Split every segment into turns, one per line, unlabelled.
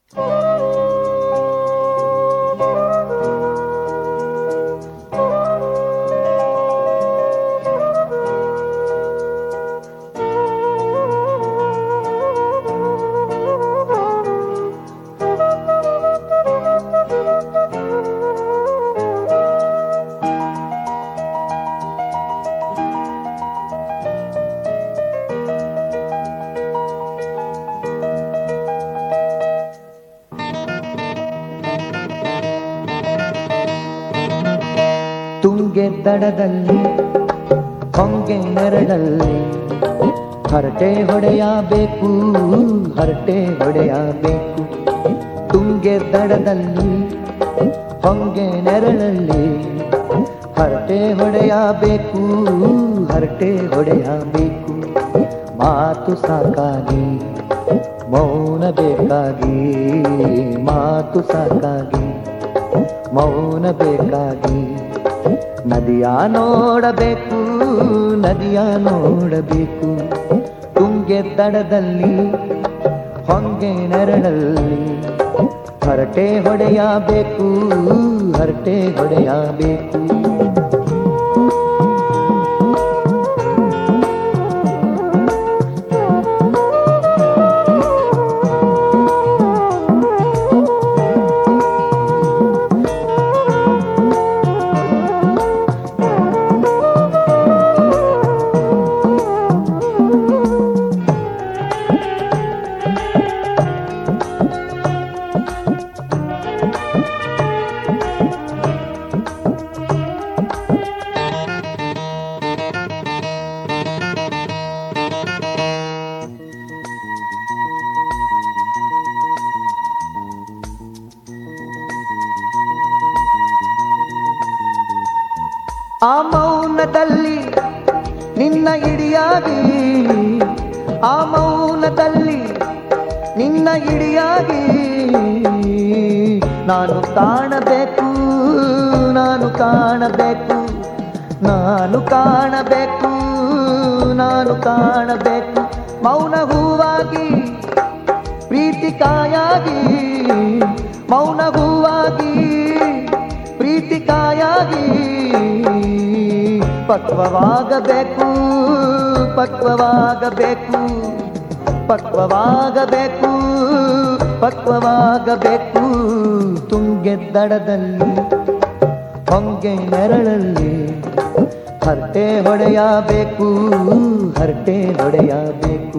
ತುಂಗೆ ದಡದಲ್ಲಿ ಹೊಂಗೆ ನೆರಳಲ್ಲಿ ಹರಟೆ ಹೊಡೆಯಬೇಕು ಹರಟೆ ಹೊಡೆಯಬೇಕು ತುಂಗೆ ದಡದಲ್ಲಿ ಹೊಂಗೆ ನೆರಳಲ್ಲಿ ಹರಟೆ ಹೊಡೆಯಬೇಕು ಹರಟೆ ಹೊಡೆಯಬೇಕು ಮಾತು ಸಾಕಾಗಿ ಮೌನ ಬೇಕಾಗಿ ಮಾತು ಸಾಕಾಗಿ ಮೌನ ಬೇಕಾಗಿ ನದಿಯ ನೋಡಬೇಕು ನದಿಯ ನೋಡಬೇಕು ತುಂಗೆ ದಡದಲ್ಲಿ ಹೊಂಗೆ ನೆರಳಲ್ಲಿ ಹರಟೆ ಹೊಡೆಯಬೇಕು ಹರಟೆ ಹೊಡೆಯಬೇಕು ಆ ಮೌನದಲ್ಲಿ ನಿನ್ನ ಇಡಿಯಾಗಿ ಆ ಮೌನದಲ್ಲಿ ನಿನ್ನ ಇಡಿಯಾಗಿ ನಾನು ಕಾಣಬೇಕು ನಾನು ಕಾಣಬೇಕು ನಾನು ಕಾಣಬೇಕು ನಾನು ಕಾಣಬೇಕು ಮೌನ ಹೂವಾಗಿ ಪ್ರೀತಿ ಕಾಯಾಗಿ ಮೌನ ಹೂವಾಗಿ ಪ್ರೀತಿ ಕಾಯಾಗಿ ಪಕ್ವವಾಗಬೇಕು ಪಕ್ವವಾಗಬೇಕು ಪಕ್ವವಾಗಬೇಕು ಪಕ್ವವಾಗಬೇಕು ತುಂಗೆ ದಡದಲ್ಲಿ ಹೊಂಗೆ ನೆರಳಲ್ಲಿ ಹರಟೆ ಹೊಡೆಯಬೇಕು ಹರಟೆ ಹೊಡೆಯಬೇಕು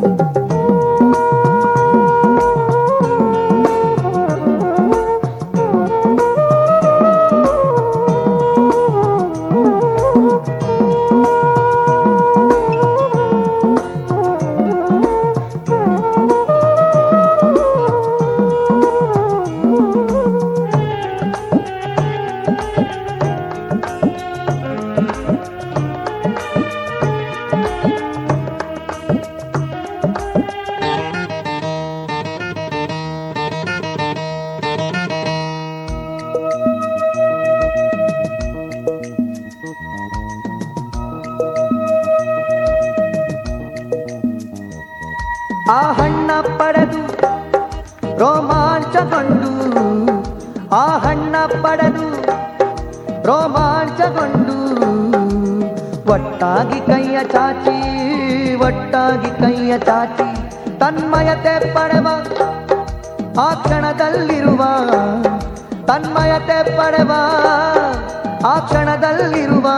ಆ ಹಣ್ಣ ಪಡೆದು ರೋಮಾಂಚಗೊಂಡು ಆ ಹಣ್ಣ ಪಡೆದು ರೋಮಾಂಚಗೊಂಡು ಒಟ್ಟಾಗಿ ಕೈಯ ಚಾಚಿ ಒಟ್ಟಾಗಿ ಕೈಯ ಚಾಚಿ ತನ್ಮಯತೆ ಪಡೆವ ಆ ಕ್ಷಣದಲ್ಲಿರುವ ತನ್ಮಯತೆ ಪಡೆವ ಆ ಕ್ಷಣದಲ್ಲಿರುವ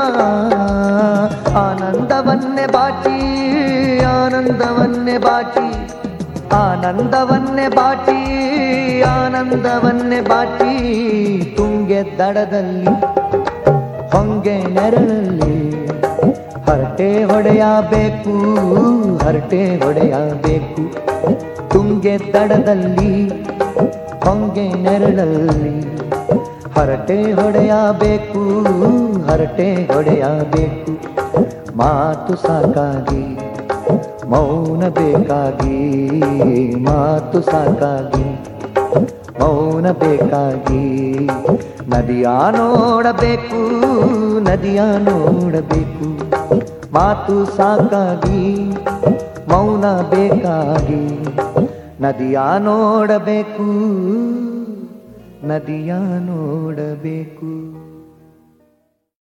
ಆನಂದವನ್ನೇ ಬಾಚಿ ಆನಂದವನ್ನೇ ಬಾಚಿ ಆನಂದವನ್ನೇ ಬಾಚಿ ಆನಂದವನ್ನೇ ಬಾಚಿ ತುಂಗೆ ದಡದಲ್ಲಿ ಹೊಂಗೆ ನೆರಳಲ್ಲಿ ಹರಟೆ ಹೊಡೆಯಬೇಕು ಹರಟೆ ಹೊಡೆಯಬೇಕು ತುಂಗೆ ದಡದಲ್ಲಿ ಹೊಂಗೆ ನೆರಳಲ್ಲಿ ಹರಟೆ ಹೊಡೆಯಬೇಕು ಹರಟೆ ಹೊಡೆಯಬೇಕು ಮಾತು ಸಾಕಾಗಿ ಮೌನ ಬೇಕಾಗಿ ಮಾತು ಸಾಕಾಗಿ ಮೌನ ಬೇಕಾಗಿ ನದಿಯ ನೋಡಬೇಕು ನದಿಯ ನೋಡಬೇಕು ಮಾತು ಸಾಕಾಗಿ ಮೌನ ಬೇಕಾಗಿ ನದಿಯ ನೋಡಬೇಕು ನದಿಯ ನೋಡಬೇಕು